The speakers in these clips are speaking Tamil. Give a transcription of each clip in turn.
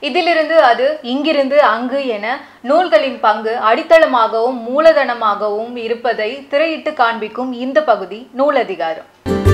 இதிலிருந்து அது இங்கிருந்து அங்கு என நூல்களின் பங்கு அடித்தளமாகவும் மூலதனமாகவும் இருப்பதை திரையிட்டு காண்பிக்கும் இந்த பகுதி நூலதிகாரம்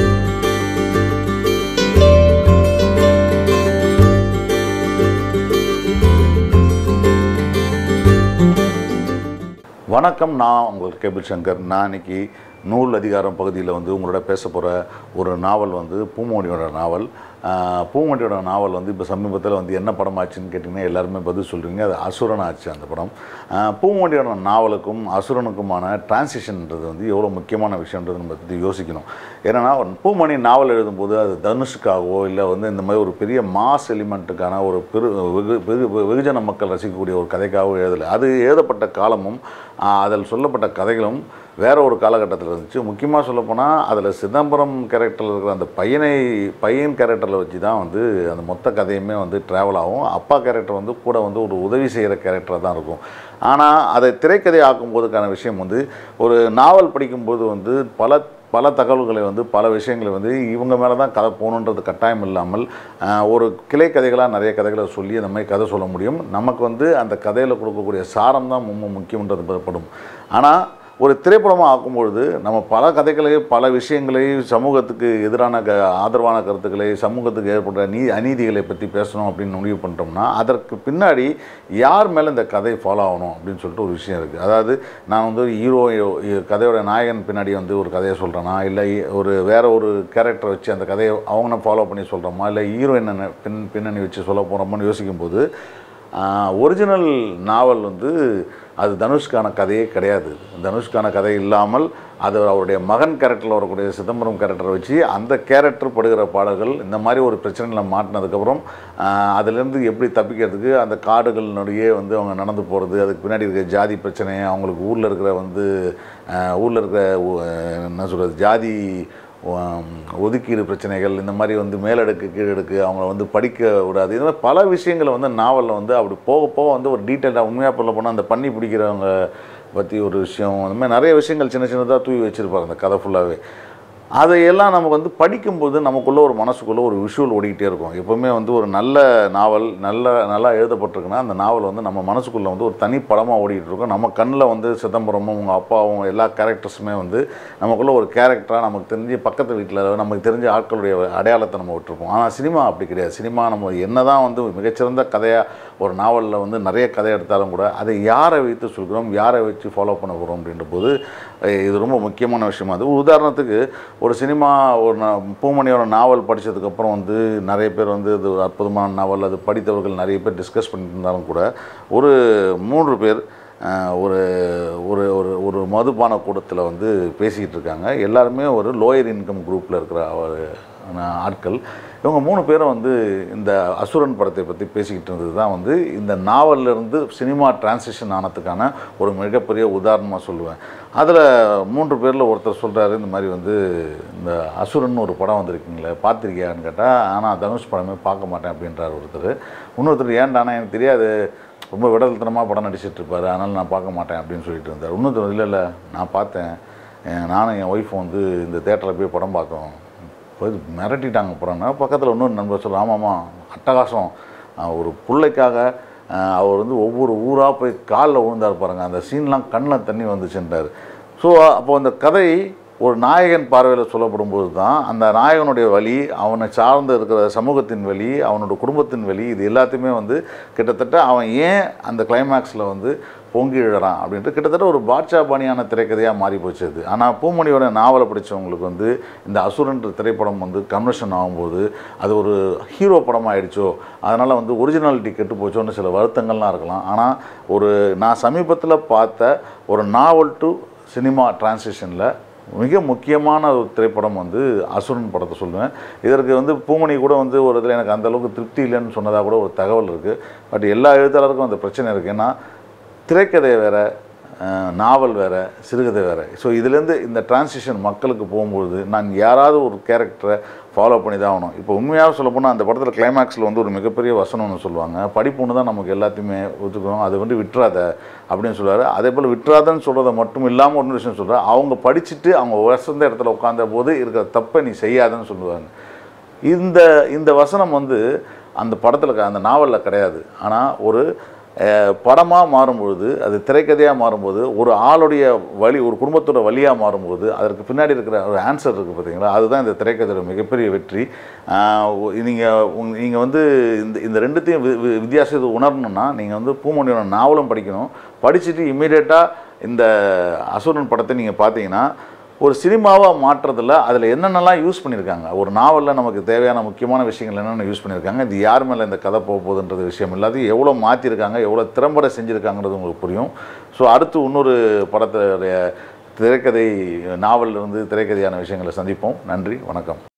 வணக்கம் நான் உங்கள் கேபிள் சங்கர் நான் இன்னைக்கு நூல் அதிகாரம் பகுதியில் வந்து உங்களோட பேச போகிற ஒரு நாவல் வந்து பூமோடியோட நாவல் ஆஹ் பூமோடியோட நாவல் வந்து இப்போ சமீபத்தில் வந்து என்ன படம் ஆச்சுன்னு கேட்டிங்கன்னா எல்லாருமே பதில் சொல்கிறீங்க அது அசுரன் ஆச்சு அந்த படம் ஆஹ் பூமோடியோட நாவலுக்கும் அசுரனுக்குமான டிரான்சிஷன்ன்றது வந்து எவ்வளோ முக்கியமான விஷயன்றது நம்ம பற்றி யோசிக்கணும் ஏன்னா பூமணி நாவல் எழுதும்போது அது தனுஷுக்காகவோ இல்லை வந்து இந்த மாதிரி ஒரு பெரிய மாஸ் எலிமெண்ட்டுக்கான ஒரு பெரு வெகு வெகு வெகுஜன மக்கள் ரசிக்கக்கூடிய ஒரு கதைக்காகவோ எழுதலை அது எழுதப்பட்ட காலமும் ஆஹ் அதில் சொல்லப்பட்ட கதைகளும் வேற ஒரு காலகட்டத்தில் இருந்துச்சு முக்கியமாக சொல்லப்போனால் அதில் சிதம்பரம் கேரக்டரில் இருக்கிற அந்த பையனை பையன் கேரக்டரில் வச்சு தான் வந்து அந்த மொத்த கதையுமே வந்து ட்ராவல் ஆகும் அப்பா கேரக்டர் வந்து கூட வந்து ஒரு உதவி செய்கிற கேரக்டராக தான் இருக்கும் ஆனால் அதை திரைக்கதை ஆக்கும்போதுக்கான விஷயம் வந்து ஒரு நாவல் படிக்கும்போது வந்து பல பல தகவல்களை வந்து பல விஷயங்களை வந்து இவங்க மேலே தான் கதை போகணுன்றது கட்டாயம் இல்லாமல் ஆஹ், ஒரு கிளை கதைகளாக நிறைய கதைகளை சொல்லி அந்த மாதிரி கதை சொல்ல முடியும் நமக்கு வந்து அந்த கதையில் கொடுக்கக்கூடிய சாரம் தான் ரொம்ப முக்கியன்றது படும் ஆனால் ஒரு திரைப்படமாக ஆக்கும்பொழுது நம்ம பல கதைகளை பல விஷயங்களை சமூகத்துக்கு எதிரான க ஆதரவான கருத்துக்களை சமூகத்துக்கு ஏற்படுற நீ அநீதிகளை பற்றி பேசணும் அப்படின்னு முடிவு பண்ணிட்டோம்னா அதற்கு பின்னாடி யார் மேலே இந்த கதை ஃபாலோ ஆகணும் அப்படின்னு சொல்லிட்டு ஒரு விஷயம் இருக்குது அதாவது நான் வந்து ஹீரோ கதையோட நாயகன் பின்னாடி வந்து ஒரு கதையை சொல்கிறேன்னா இல்லை ஒரு வேற ஒரு கேரக்டர் வச்சு அந்த கதையை அவங்கள ஃபாலோ பண்ணி சொல்கிறோமா இல்லை ஹீரோயின் பின் பின்னணி வச்சு சொல்ல போகிறோமான்னு யோசிக்கும்போது ஒரிஜினல் நாவல் வந்து அது தனுஷ்கான கதையே கிடையாது தனுஷ்கான கதை இல்லாமல் அது அவருடைய மகன் கேரக்டரில் வரக்கூடிய சிதம்பரம் கேரக்டரை வச்சு அந்த கேரக்டர் படுகிற பாடல்கள் இந்த மாதிரி ஒரு பிரச்சனையில் மாட்டினதுக்கப்புறம் அதுலேருந்து எப்படி தப்பிக்கிறதுக்கு அந்த காடுகளினுடைய வந்து அவங்க நடந்து போகிறது அதுக்கு பின்னாடி இருக்கிற ஜாதி பிரச்சனை அவங்களுக்கு ஊரில் இருக்கிற வந்து ஊரில் இருக்கிற உ- என்ன சொல்கிறது ஜாதி உம், ஒதுக்கீடு பிரச்சனைகள் இந்த மாதிரி வந்து மேலடுக்கு கீழடுக்கு அவங்கள வந்து படிக்க விடாது இந்த மாதிரி பல விஷயங்களை வந்து நாவலில் வந்து அப்படி போக போக வந்து ஒரு டீட்டெயிலாக உண்மையாக சொல்ல போனால் அந்த பண்ணி பிடிக்கிறவங்க பற்றி ஒரு விஷயம் அந்த மாதிரி நிறைய விஷயங்கள் சின்ன சின்னதாக தூவி வச்சுருப்பாங்க அந்த கதை ஃபுல்லாகவே அதையெல்லாம் நம்ம வந்து படிக்கும்போது நமக்குள்ளே ஒரு மனசுக்குள்ளே ஒரு விஷுவல் ஓடிக்கிட்டே இருக்கும் எப்போவுமே வந்து ஒரு நல்ல நாவல் நல்ல நல்லா எழுதப்பட்டிருக்குன்னா அந்த நாவல் வந்து நம்ம மனசுக்குள்ளே வந்து ஒரு தனி படமாக ஓடிக்கிட்டு இருக்கும் நம்ம கண்ணில் வந்து சிதம்பரமும் உங்கள் அப்பாவும் எல்லா கேரக்டர்ஸுமே வந்து நமக்குள்ளே ஒரு கேரக்டராக நமக்கு தெரிஞ்சு பக்கத்து வீட்டில் நமக்கு தெரிஞ்ச ஆட்களுடைய அடையாளத்தை நம்ம விட்டுருப்போம் ஆனால் சினிமா அப்படி கிடையாது சினிமா நம்ம என்ன தான் வந்து மிகச்சிறந்த கதையாக ஒரு நாவலில் வந்து நிறைய கதை எடுத்தாலும் கூட அதை யாரை வைத்து சொல்கிறோம் யாரை வச்சு ஃபாலோ பண்ண போகிறோம் அப்படின்ற போது அஹ் இது ரொம்ப முக்கியமான விஷயமா அது உதாரணத்துக்கு ஒரு சினிமா ஒரு நா- பூமணியோட நாவல் படித்ததுக்கப்புறம் வந்து நிறைய பேர் வந்து இது ஒரு அற்புதமான நாவல் அது படித்தவர்கள் நிறைய பேர் டிஸ்கஸ் பண்ணிட்டு இருந்தாலும் கூட ஒரு மூன்று பேர் அஹ், ஒரு ஒரு ஒரு ஒரு மதுபான கூடத்தில் வந்து பேசிக்கிட்டு இருக்காங்க எல்லாருமே ஒரு லோயர் இன்கம் குரூப்பில் இருக்கிற ஒரு ஆன ஆட்கள் இவங்க மூணு பேரும் வந்து இந்த அசுரன் படத்தை பற்றி பேசிக்கிட்டு இருந்தது தான் வந்து இந்த நாவல்ல இருந்து சினிமா டிரான்சிஷன் ஆனதுக்கான ஒரு மிகப்பெரிய உதாரணமாக சொல்லுவேன் அதில் மூன்று பேரில் ஒருத்தர் சொல்கிறாரு இந்த மாதிரி வந்து இந்த அசுரன் ஒரு படம் வந்திருக்கீங்களே பார்த்துருக்கியான்னு கேட்டால் ஆனால் தனுஷ் படமே பார்க்க மாட்டேன் அப்படின்றார் ஒருத்தர் இன்னொருத்தர் ஏன்டானா எனக்கு தெரியாது ரொம்ப விடல்தனமாக படம் நடிச்சிட்டு இருப்பாரு அதனால் நான் பார்க்க மாட்டேன் அப்படின்னு சொல்லிட்டு இருந்தார் இன்னொருத்தர் இல்லை இல்லை நான் பார்த்தேன் என் நானும் என் ஒய்ஃபும் வந்து இந்த தேட்டரில் போய் படம் பார்த்தோம் போய் மிரட்டிட்டாங்க போகிறாங்க பக்கத்தில் இன்னொரு நண்பர் சொல்ல ஆமாம்மா அட்டகாசம் அஹ் ஒரு பிள்ளைக்காக அஹ் அவர் வந்து ஒவ்வொரு ஊராக போய் காலில் விழுந்தார் பாருங்க அந்த சீன்லாம் கண்ணில் தண்ணி வந்துச்சுன்றார் ஸோ அப்போ அந்த கதை ஒரு நாயகன் பார்வையில் சொல்லப்படும்போது தான் அந்த நாயகனுடைய வழி அவனை சார்ந்து இருக்கிற சமூகத்தின் வழி அவனோட குடும்பத்தின் வழி இது எல்லாத்தையுமே வந்து கிட்டத்தட்ட அவன் ஏன் அந்த கிளைமேக்ஸில் வந்து பொங்கி எழுறான் அப்படின்ட்டு கிட்டத்தட்ட ஒரு பாட்ஷா பாணியான திரைக்கதையாக மாறி போச்சு அது ஆனால் பூமணியோட நாவலை படித்தவங்களுக்கு வந்து இந்த அசுரன்ற திரைப்படம் வந்து கன்வர்ஷன் ஆகும்போது அது ஒரு ஹீரோ படம் ஆயிடுச்சோ அதனால் வந்து ஒரிஜினாலிட்டி கெட்டு போச்சோன்னு சில வருத்தங்கள்லாம் இருக்கலாம் ஆனால் ஒரு நான் சமீபத்தில் பார்த்த ஒரு நாவல் டு சினிமா டிரான்சிஷனில் மிக முக்கியமான ஒரு திரைப்படம் வந்து அசுரன் படத்தை சொல்லுவேன் இதற்கு வந்து பூமணி கூட வந்து ஒரு இதில் எனக்கு அந்த அளவுக்கு திருப்தி இல்லைன்னு சொன்னதாக கூட ஒரு தகவல் இருக்குது பட் எல்லா எழுத்தாளருக்கும் அந்த பிரச்சனை இருக்குது ஏன்னா திரைக்கதை வேறு நாவல் வேறு சிறுகதை வேறு ஸோ இதுலேருந்து இந்த டிரான்சிஷன் மக்களுக்கு போகும்பொழுது நான் யாராவது ஒரு கேரக்டரை ஃபாலோ பண்ணி தான் ஆகணும் இப்போ உண்மையாக சொல்ல போனால் அந்த படத்தில் கிளைமேக்ஸில் வந்து ஒரு மிகப்பெரிய வசனம்னு சொல்லுவாங்க படிப்புன்னு தான் நமக்கு எல்லாத்தையுமே ஒத்துக்கணும் அது வந்து விட்டுறாத அப்படின்னு சொல்லுவார் அதே போல் விட்டுறாதன்னு சொல்கிறத மட்டும் இல்லாமல் ஒரு விஷயம் சொல்கிறார் அவங்க படிச்சுட்டு அவங்க வசந்த இடத்துல உட்காந்த போது இருக்கிற தப்பை நீ செய்யாதன்னு சொல்லுவாங்க இந்த இந்த வசனம் வந்து அந்த படத்தில் அந்த நாவலில் கிடையாது ஆனால் ஒரு படமாக மாறும்பொழுது அது திரைக்கதையாக மாறும்போது ஒரு ஆளுடைய வழி ஒரு குடும்பத்தோட வழியாக மாறும்போது அதற்கு பின்னாடி இருக்கிற ஒரு ஆன்சர் இருக்குது பார்த்தீங்களா அதுதான் இந்த திரைக்கதையோட மிகப்பெரிய வெற்றி நீங்கள் நீங்கள் வந்து இந்த இந்த ரெண்டுத்தையும் வி- வி- வித்தியாசத்தை உணரணும்னா நீங்கள் வந்து பூமணியோட நாவலும் படிக்கணும் படிச்சுட்டு இமீடியட்டாக இந்த அசுரன் படத்தை நீங்கள் பார்த்தீங்கன்னா ஒரு சினிமாவாக மாற்றுறதுல அதில் என்னென்னலாம் யூஸ் பண்ணியிருக்காங்க ஒரு நாவலில் நமக்கு தேவையான முக்கியமான விஷயங்கள் என்னென்ன யூஸ் பண்ணியிருக்காங்க இது யார் மேலே இந்த கதை போக போகுதுன்றது விஷயம் எல்லாத்தையும் எவ்வளோ மாற்றிருக்காங்க எவ்வளோ திறம்பட செஞ்சுருக்காங்கிறது உங்களுக்கு புரியும் ஸோ அடுத்து இன்னொரு படத்துடைய திரைக்கதை நாவலில் இருந்து திரைக்கதையான விஷயங்களை சந்திப்போம் நன்றி வணக்கம்